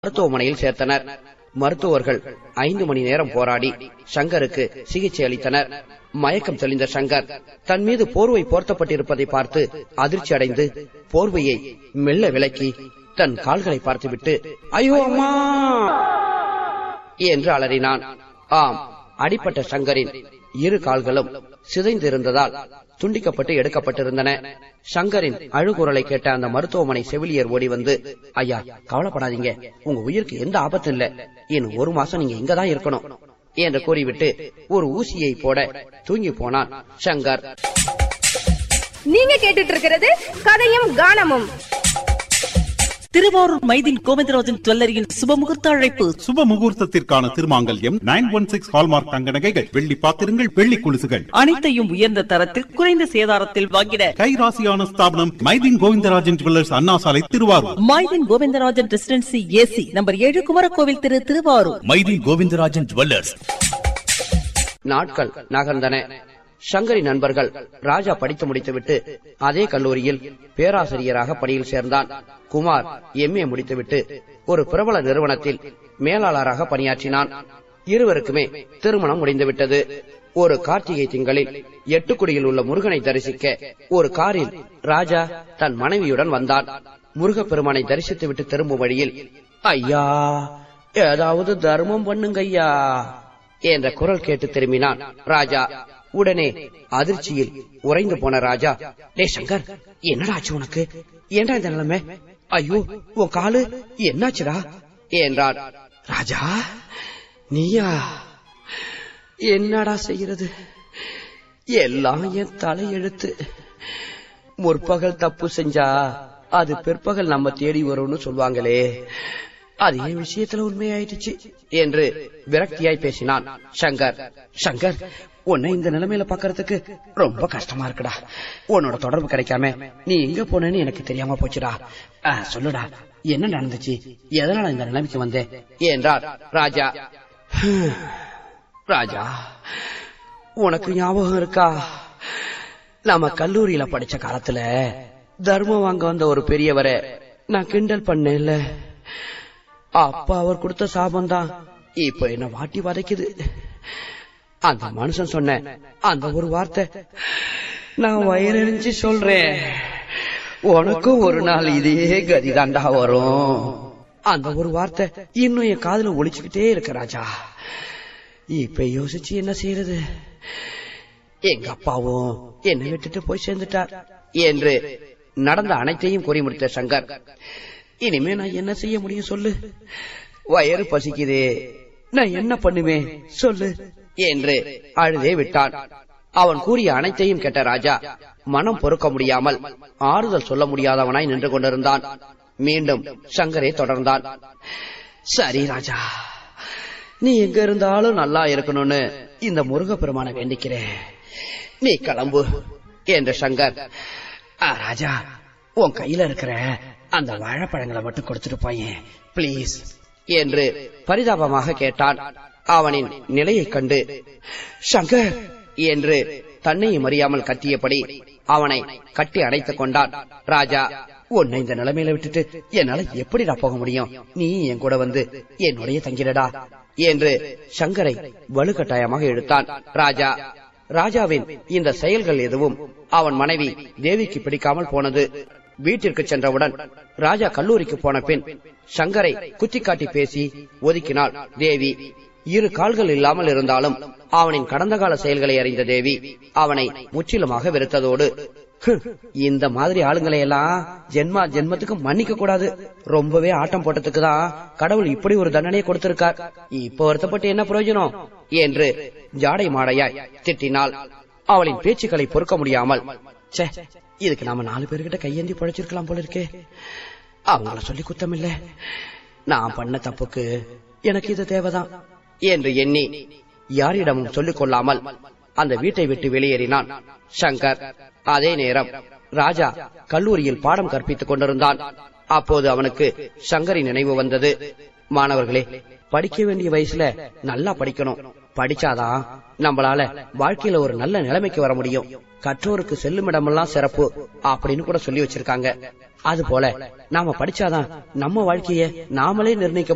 மருத்துவமனையில் சேர்த்தனர் மருத்துவர்கள் ஐந்து மணி நேரம் போராடி சங்கருக்கு சிகிச்சை அளித்தனர் மயக்கம் தெளிந்த சங்கர் தன் மீது போர்வை போர்த்தப்பட்டிருப்பதை பார்த்து அதிர்ச்சி அடைந்து போர்வையை மெல்ல விலக்கி தன் கால்களை பார்த்துவிட்டு ஐயோ அம்மா என்று அலறினான் ஆம் அடிப்பட்ட சங்கரின் இரு கால்களும் சிதைந்திருந்ததால் துண்டிக்கப்பட்டு எடுக்கப்பட்டிருந்தன சங்கரின் அழுகுரலை கேட்ட அந்த மருத்துவமனை செவிலியர் ஓடி வந்து ஐயா கவலைப்படாதீங்க உங்க உயிருக்கு எந்த ஆபத்தும் இல்ல இன்னும் ஒரு மாசம் நீங்க இங்கதான் இருக்கணும் என்று கூறிவிட்டு ஒரு ஊசியை போட தூங்கி போனான் சங்கர் நீங்க கேட்டுட்டு இருக்கிறது கதையும் கானமும் திருவாரூர் மைதின் கோவிந்தராஜன் ஜுவல்லரியின் சுபமுகூர்த்த அழைப்பு சுப முகூர்த்தத்திற்கான திருமாங்கல்யம் நைன் ஒன் சிக்ஸ் ஹால்மார்க் தங்க நகைகள் வெள்ளி பாத்திரங்கள் வெள்ளி கொலுசுகள் அனைத்தையும் உயர்ந்த தரத்தில் குறைந்த சேதாரத்தில் வாங்கிட கைராசியான ஸ்தாபனம் Mydeen Govindarajan jewellers Anna Salai Thiruvarur Maideen Govindarajan residency AC number ஏழு குமரகோவில் திரு திருவாரூர் மைதின் கோவிந்தராஜன் ஜுவல்லர்ஸ் நாட்கள் நகர்ந்தன சங்கரின் நண்பர்கள் ராஜா படித்து முடித்துவிட்டு அதே கல்லூரியில் பேராசிரியராக பணியில் சேர்ந்தான் குமார் எம்ஏ முடித்துவிட்டு ஒரு பிரபல நிறுவனத்தில் மேலாளராக பணியாற்றினான் இருவருக்குமே திருமணம் முடிந்துவிட்டது ஒரு கார்த்திகை திங்களில் எட்டுக்குடியில் உள்ள முருகனை தரிசிக்க ஒரு காரில் ராஜா தன் மனைவியுடன் வந்தான் முருகப்பெருமானை தரிசித்துவிட்டு திரும்பும் வழியில் ஐயா ஏதாவது தர்மம் பண்ணுங்க ஐயா என்ற குரல் கேட்டு திரும்பினான் ராஜா உடனே அதிர்ச்சியில் உறைந்து போன ராஜா டே சங்கர் என்னடா ஆச்சு உனக்கு ஏன்டா இந்த நிலைமை ஐயோ உன் காலு என்னாச்சுடா என்றான் ராஜா நீயா என்னடா செய்யறது எல்லாம் என் தலையெழுத்து முற்பகல் தப்பு செஞ்சா அது பிற்பகல் நம்ம தேடி வரும்னு சொல்லுவாங்களே அது என் விஷயத்துல உண்மையாயிடுச்சு என்று விரக்தியாய் பேசினான் சங்கர் சங்கர் உன்னை இந்த நிலைமையில பாக்குறதுக்கு ரொம்ப கஷ்டமா இருக்குடா உன்னோட தொடர்பு கிடைக்காம நீ எங்க போனேன்னு எனக்கு தெரியாம போச்சுடா ஆ, சொல்லுடா என்ன நடந்துச்சு எதனால இந்த நிலைமைக்கு வந்தேன் என்றார் ராஜா ராஜா உனக்கு ஞாபகம் இருக்கா நாம கல்லூரியில படிச்ச காலத்துல தர்மம் வாங்க வந்த ஒரு பெரியவரை நான் கிண்டல் பண்ணேன்ல அப்பா அவர் கொடுத்த சாபம் தான் இப்ப என்ன வாட்டி வதைக்குது அந்த மனுஷன் சொன்ன அந்த ஒரு வார்த்தை நான் வயிறறிஞ்சு சொல்றேன் உனக்கும் ஒரு நாள் இதே கதிதாண்டா வரும் அந்த ஒரு வார்த்தை இன்னும் என் காதுல ஒழிச்சுக்கிட்டே இருக்கு ராஜா இப்ப யோசிச்சு என்ன செய்யறது எங்க அப்பாவும் என்னை விட்டுட்டு போய் சேர்ந்துட்டார் என்று நடந்த அனைத்தையும் கூறி முடித்த சங்கர் இனிமே நான் என்ன செய்ய முடியும் சொல்லு வயிறு பசிக்குதே நான் என்ன பண்ணுவேன் சொல்லு என்று அழுதே விட்டான் அவன் கூறிய அனைத்தையும் கேட்ட ராஜா மனம் பொறுக்க முடியாமல் ஆறுதல் சொல்ல முடியாதவனாய் நின்று கொண்டிருந்தான் மீண்டும் சங்கரே தொடர்ந்தான் சரி ராஜா நீ எங்க இருந்தாலும் நல்லா இருக்கணும்னு இந்த முருகப்பெருமான வேண்டிக்கிறேன் நீ கிளம்பு என்று சங்கர் "ஆ, ராஜா உன் கையில இருக்கிற அந்த வாழைப்பழங்களை மட்டும் கொடுத்துட்டு போயேன் ப்ளீஸ் என்று பரிதாபமாக கேட்டான் அவனின் நிலையைக் கண்டு சங்கர் என்று தன்னையும் அறியாமல் கத்தியபடி அவனை கட்டி அணைத்துக் கொண்டான் ராஜா உன்னை இந்த நிலைமையில விட்டுட்டு என்னால எப்படிடா போக முடியும் நீ என் கூட வந்து என்னுடைய தங்கிடடா என்று சங்கரை வலுக்கட்டாயமாக இழுத்தான் ராஜா ராஜாவின் இந்த செயல்கள் எதுவும் அவன் மனைவி தேவிக்கு பிடிக்காமல் போனது வீட்டிற்கு சென்றவுடன் ராஜா கல்லூரிக்கு போன பின் சங்கரை குத்திக்காட்டி பேசி ஒதுக்கினாள் தேவி இரு கால்கள் இல்லாமல் இருந்தாலும் அவனின் கடந்த கால செயல்களை அறிந்த தேவி அவனை முற்றிலுமாக வெறுத்ததோடு "ஹம், இந்த மாதிரி ஆளுங்களை எல்லாம் ஜென்மா ஜென்மத்துக்கு மன்னிக்க கூடாது ரொம்பவே ஆட்டம் போட்டதுக்கு தான் கடவுள் இப்படி ஒரு தண்டனையை கொடுத்திருக்கார் இப்ப வருத்தப்பட்டு என்ன பிரயோஜனம் என்று ஜாடை மாடையாய் திட்டினாள் அவளின் பேச்சுக்களை பொறுக்க முடியாமல் ச்சே இதுக்கு நாம நாலு பேர்கிட்ட கையேந்தி பழைச்சிருக்கலாம் போல இருக்கே அவங்கள சொல்லி குத்தம் இல்ல நான் பண்ண தப்புக்கு எனக்கு இது தேவைதான் என்று எண்ணி யாரிடமும் சொல்லிக் கொள்ளாமல் அந்த வீட்டை விட்டு வெளியேறினான் சங்கர் அதே நேரம் ராஜா கல்லூரியில் பாடம் கற்பித்துக் கொண்டிருந்தான் அப்போது அவனுக்கு சங்கரின் நினைவு வந்தது மாணவர்களே படிக்க வேண்டிய வயசுல நல்லா படிக்கணும் படிச்சாதான் நம்மளால வாழ்க்கையில ஒரு நல்ல நிலைமைக்கு வர முடியும் கற்றோருக்கு செல்லும் இடமெல்லாம் சிறப்பு அப்படின்னு கூட சொல்லி வச்சிருக்காங்க அது போல நாம படிச்சாதான் நம்ம வாழ்க்கைய நாமளே நிர்ணயிக்க